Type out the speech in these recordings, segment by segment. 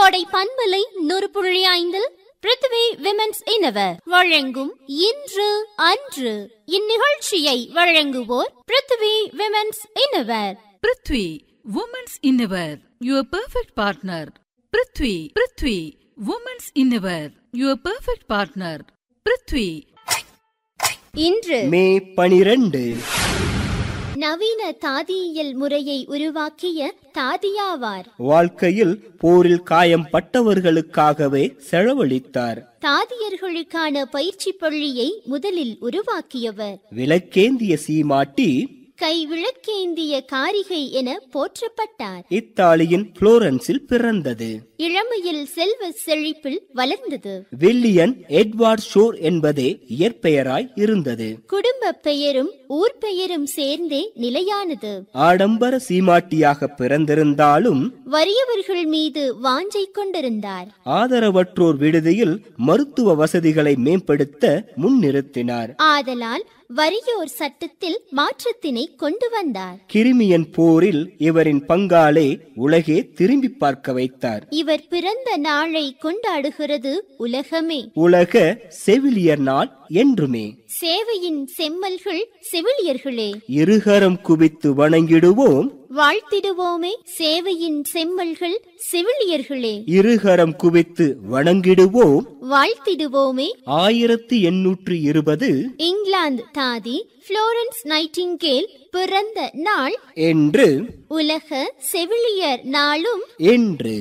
கோடை பண்பலை நூறு புள்ளி ஐந்தில் பிருத்திவி விமென்ஸ் இனவர் வழங்கும் இன்று அன்று இந்நிகழ்ச்சியை வழங்குவோர் Prithvi women's innerwear Prithvi women's innerwear your perfect partner Prithvi Prithvi women's innerwear your perfect partner Prithvi இன்று மே பனிரெண்டு நவீன தாதியியல் முறையை உருவாக்கிய தாதியாவார் வாழ்க்கையில் போரில் காயம் பட்டவர்களுக்காகவே செலவழித்தார் தாதியர்களுக்கான பயிற்சி பள்ளியை முதலில் உருவாக்கியவர் விளக்கேந்திய சீமாட்டி கை விளக்கேந்திய காரிகை என போற்றப்பட்டார் இத்தாலியின் புளோரன்ஸில் பிறந்தது இளமையில் செல்வ செழிப்பில் வளர்ந்தது வில்லியன் எட்வார்ட் ஷோர் என்பதே இயற்பெயராய் இருந்தது குடும்ப பெயரும் ஊர் பெயரும் சேர்ந்தே நிலையானது ஆடம்பர சீமாட்டியாக பிறந்திருந்தாலும் வறியவர்கள் மீது வாஞ்சை கொண்டிருந்தார் ஆதரவற்றோர் விடுதியில் மருத்துவ வசதிகளை மேம்படுத்த முன்னிறுத்தினார் ஆதலால் வறியோர் சட்டத்தில் மாற்றத்தினை கொண்டு வந்தார் கிரிமியன் போரில் இவரின் பங்காலே உலகே திரும்பி பார்க்க வைத்தார் இவர் பிறந்த நாளை கொண்டாடுகிறது உலகமே உலக செவிலியர் நாள் என்றுமே சேவையின் செம்மல்கள் செவிலியர்களே இருகரம் குவித்து வணங்கிடுவோம் வாழ்த்திடுவோமே சேவையின் செம்மல்கள் செவிலியர்களே இருகரம் குவித்து வணங்கிடுவோம் வாழ்த்திடுவோமே ஆயிரத்தி எண்ணூற்று இருபது இங்கிலாந்து தாதி புளோரன்ஸ் நைட்டிங்கேல் பிறந்த நாள் என்று உலக செவிலியர் நாளும் என்று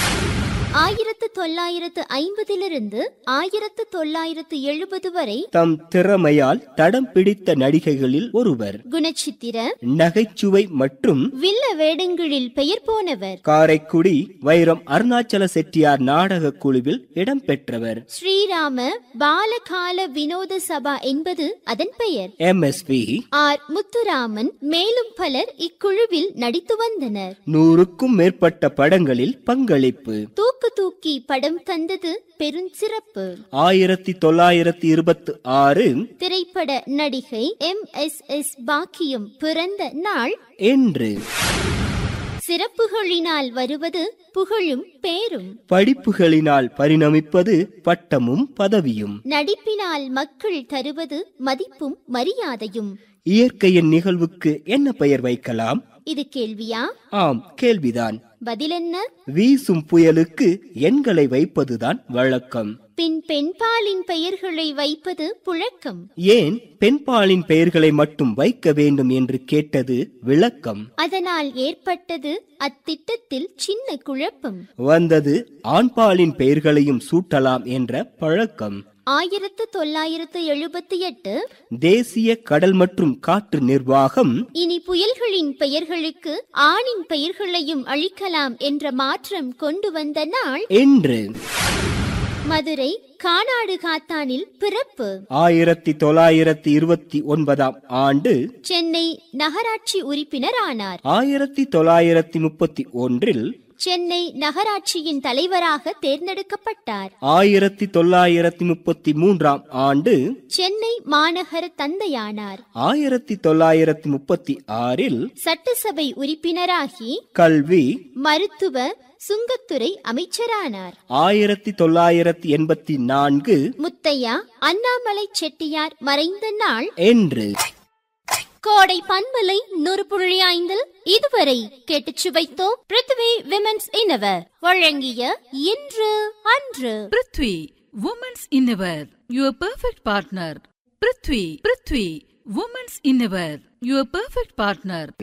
ஆயிரத்து தொள்ளாயிரத்து ஐம்பதிலிருந்து ஆயிரத்து தொள்ளாயிரத்து எழுபது வரை தம் திறமையால் தடம் பிடித்த நடிகைகளில் ஒருவர் குணச்சித்திர நகைச்சுவை மற்றும் வில்ல வேடங்களில் பெயர் போனவர் காரைக்குடி வைரம் அருணாச்சல செட்டியார் நாடக குழுவில் இடம்பெற்றவர் ஸ்ரீராம பாலகால வினோத சபா என்பது அதன் பெயர் எம்எஸ்பி ஆர் முத்துராமன் மேலும் பலர் இக்குழுவில் நடித்து வந்தனர் நூறுக்கும் மேற்பட்ட படங்களில் பங்களிப்பு தூக்கு தூக்கி படம் தந்தது பெருஞ்சிறப்பு ஆயிரத்தி தொள்ளாயிரத்தி இருபத்தி ஆறு திரைப்பட நடிகை எம் எஸ் எஸ் பாக்கியம் பிறந்த நாள் என்று சிறப்புகளினால் வருவது புகழும் பேரும் படிப்புகளினால் பரிணமிப்பது பட்டமும் பதவியும் நடிப்பினால் மக்கள் தருவது மதிப்பும் மரியாதையும் இயற்கையின் நிகழ்வுக்கு என்ன பெயர் வைக்கலாம் இது கேள்வியா ஆம் கேள்விதான் பதில் என்ன வீசும் புயலுக்கு எண்களை வைப்பதுதான் வழக்கம் பின் பெண்பாலின் பெயர்களை வைப்பது புழக்கம் ஏன் பெண்பாலின் பெயர்களை மட்டும் வைக்க வேண்டும் என்று கேட்டது விளக்கம் அதனால் ஏற்பட்டது அத்திட்டத்தில் சின்ன குழப்பம் வந்தது ஆண்பாலின் பெயர்களையும் சூட்டலாம் என்ற பழக்கம் ஆயிரத்து தொள்ளாயிரத்து எழுபத்தி எட்டு தேசிய கடல் மற்றும் காற்று நிர்வாகம் இனி புயல்களின் பெயர்களுக்கு ஆணின் பெயர்களையும் அளிக்கலாம் என்ற மாற்றம் கொண்டு வந்த நாள் என்று மதுரை கானாடு காத்தானில் பிறப்பு ஆயிரத்தி தொள்ளாயிரத்தி இருபத்தி ஒன்பதாம் ஆண்டு சென்னை நகராட்சி உறுப்பினர் ஆனார் ஆயிரத்தி தொள்ளாயிரத்தி முப்பத்தி ஒன்றில் சென்னை நகராட்சியின் தலைவராக தேர்ந்தெடுக்கப்பட்டார் ஆயிரத்தி தொள்ளாயிரத்தி முப்பத்தி மூன்றாம் ஆண்டு சென்னை மாநகர தந்தையானார் ஆயிரத்தி தொள்ளாயிரத்தி முப்பத்தி ஆறில் சட்டசபை உறுப்பினராகி கல்வி மருத்துவ சுங்கத்துறை அமைச்சரானார் ஆயிரத்தி தொள்ளாயிரத்தி எண்பத்தி நான்கு முத்தையா அண்ணாமலை செட்டியார் மறைந்த நாள் என்று கோடை பண்பலை நூறு புள்ளி ஐந்தில் இதுவரை கேட்டுச் சுவைத்தோம் பிருத்வி விமென்ஸ் இனவர் வழங்கிய இன்று அன்று Prithvi women's innerwear your perfect partner Prithvi Prithvi women's innerwear your perfect partner